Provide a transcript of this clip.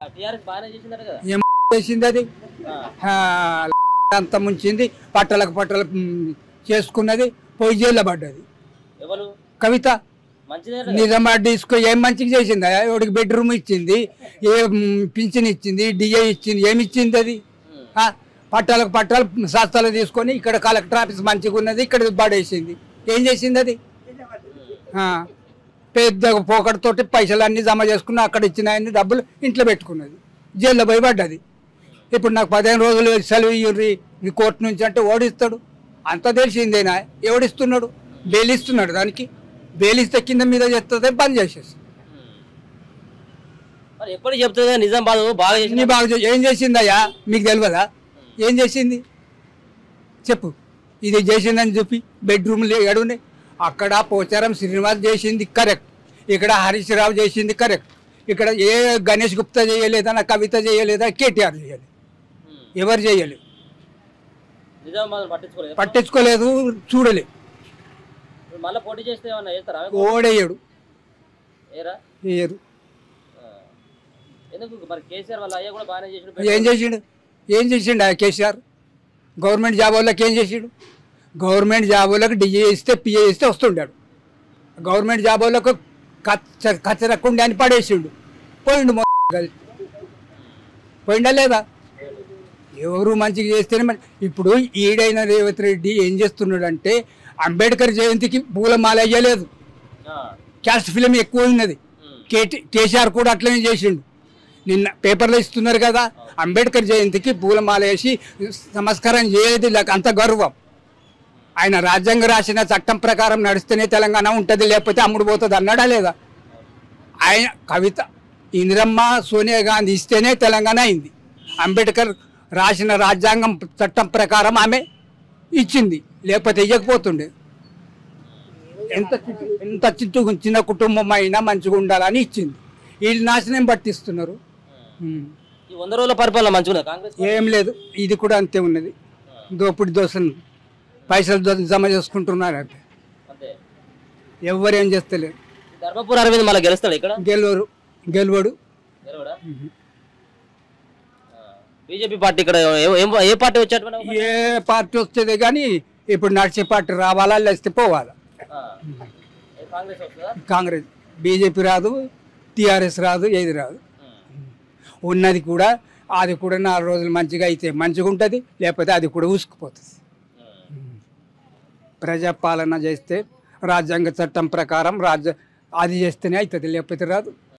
TRS బాగానే చేసిందట కదా ఏం చేసింది అది ఆ, ఆ, అంత ముంచింది పట్టలకు పట్టలు మ్, చేసుకున్నది పోయి జైల్లో పడ్డది ఎవరు కవిత మంచిదే నిజామాబాద్ తీసుకో ఏం మంచిగా చేసింది ఎవడికి బెడ్రూమ్ ఇచ్చింది ఏ మ్, పింఛన్ ఇచ్చింది డిఏ ఇచ్చింది ఏమి ఇచ్చింది అది ఆ, పట్టాలకు పట్టాలు శాస్త్రాలు తీసుకొని ఇక్కడ కలెక్టర్ ఆఫీస్ మంచిగా ఉన్నది ఇక్కడ పడేసింది ఏం చేసింది అది ఆ, పెద్ద పోకడతోటి పైసలు అన్ని జమ చేసుకుని అక్కడ ఇచ్చిన అన్ని డబ్బులు ఇంట్లో పెట్టుకున్నది జైల్లో పోయి పడ్డది ఇప్పుడు నాకు పదిహేను రోజులు సెలవు ఇవ్వరి ఈ కోర్టు నుంచి అంటే ఓడిస్తాడు అంత తెలిసిందేనా ఎవడిస్తున్నాడు బెయిల్ ఇస్తున్నాడు దానికి బెయిల్ ఇస్తే కింద మీద చేస్తుంది బంద్ చేసేసి మరి ఎప్పుడు చెప్తుంది కదా నిజామాబాద్ బాగా నీ చేసింది బాగా చే- ఏం చేసిందయ్యా మీకు తెలియదా ఏం చేసింది చెప్పు ఇది చేసిందని చెప్పి బెడ్రూమ్లు ఎడున్నాయి అక్కడ పోచారం శ్రీనివాస్ చేసింది కరెక్ట్ ఇక్కడ హరీష్ రావు చేసింది కరెక్ట్ ఇక్కడ ఏ గణేష్ గుప్తా చేయలేదా నా కవిత చేయలేదా కేటీఆర్ చేయలేదు ఎవరు చేయలేదు నిజామాబాద్ పట్టించుకోలేదు పట్టించుకోలేదు చూడలే ఇప్పుడు మళ్ళీ పోటీ చేస్తే ఏమన్నా చేస్తారా ఓడేయడు ఏరా వేయరు ఆ. ఎందుకు మరి కేసీఆర్ వాళ్ళ అయ్యా కూడా బాగానే చేసిన ఏం చేసిండు ఏం చేసిండు ఆ కేసీఆర్ గవర్నమెంట్ జాబ్ వాళ్ళకి ఏం చేసిండు గవర్నమెంట్ జాబ్ వాళ్ళకి డిఏ ఇస్తే పిఏ ఇస్తే వస్తుండాడు గవర్నమెంట్ జాబ్ వాళ్ళకు కచ్చ కచ్చరకుండా అని పడేసిండు పోయిండు మొ- కలిసి. పోయిండా లేదా ఎవరు మంచిగా చేస్తేనే మన ఇప్పుడు ఈడైన రేవంత్ రెడ్డి ఏం చేస్తున్నాడు అంటే అంబేద్కర్ జయంతికి పూలమాల వేయలేదు క్యాస్ట్ ఫిలిం ఎక్కువ ఉన్నది కేటీ కేసీఆర్ కూడా అట్లనే చేసిండు నిన్న పేపర్లో ఇస్తున్నారు కదా అంబేద్కర్ జయంతికి పూలమాల వేసి నమస్కారం చేయలేదు లేక అంత గర్వం ఆయన రాజ్యాంగం రాసిన చట్టం ప్రకారం నడిస్తేనే తెలంగాణ ఉంటుంది లేకపోతే అమ్ముడు పోతుంది అన్నాడా లేదా ఆయన కవిత ఇందిరమ్మ సోనియా గాంధీ ఇస్తేనే తెలంగాణ అయింది అంబేద్కర్ రాసిన రాజ్యాంగం చట్టం ప్రకారం ఆమె ఇచ్చింది లేకపోతే ఇవ్వకపోతుండే ఎంత చిన్న- ఎంత చిన్న చిన్న కుటుంబం అయినా మంచిగా ఉండాలని ఇచ్చింది వీళ్ళు నాశనం పట్టిస్తున్నారు ఉమ్. ఈ వంద రోజుల పరిపాలన మంచిగా కాంగ్రెస్ ఏం లేదు ఇది కూడా అంతే ఉన్నది దోపిడి దోశను పైసలు దో- జమ చేసుకుంటున్నారు అంటే అంతే ఎవరు ఏం చేస్తలేరు ధర్మపురి అరవింద్ మళ్ళీ గెలుస్తాడు ఇక్కడ గెలవరు గెలవడు గెలవడా బీజేపీ పార్టీ ఇక్కడ ఏ- ఏం- ఏ పార్టీ వచ్చాడు మేడం? ఏ పార్టీ వచ్చేది కానీ ఇప్పుడు నడిచే పార్టీ రావాలా లేస్తే పోవాలా ఆ. ఏ కాంగ్రెస్ వస్తుందా కాంగ్రెస్ బీజేపీ రాదు టీఆర్ఎస్ రాదు ఏది రాదు ఉన్నది కూడా అది కూడా నాలుగు రోజులు మంచిగా అయితే మంచిగా ఉంటుంది లేకపోతే అది కూడా ఊసుకుపోతుంది ప్రజాపాలన చేస్తే రాజ్యాంగ చట్టం ప్రకారం రాజ్య అది చేస్తేనే అవుతుంది లేకపోతే రాదు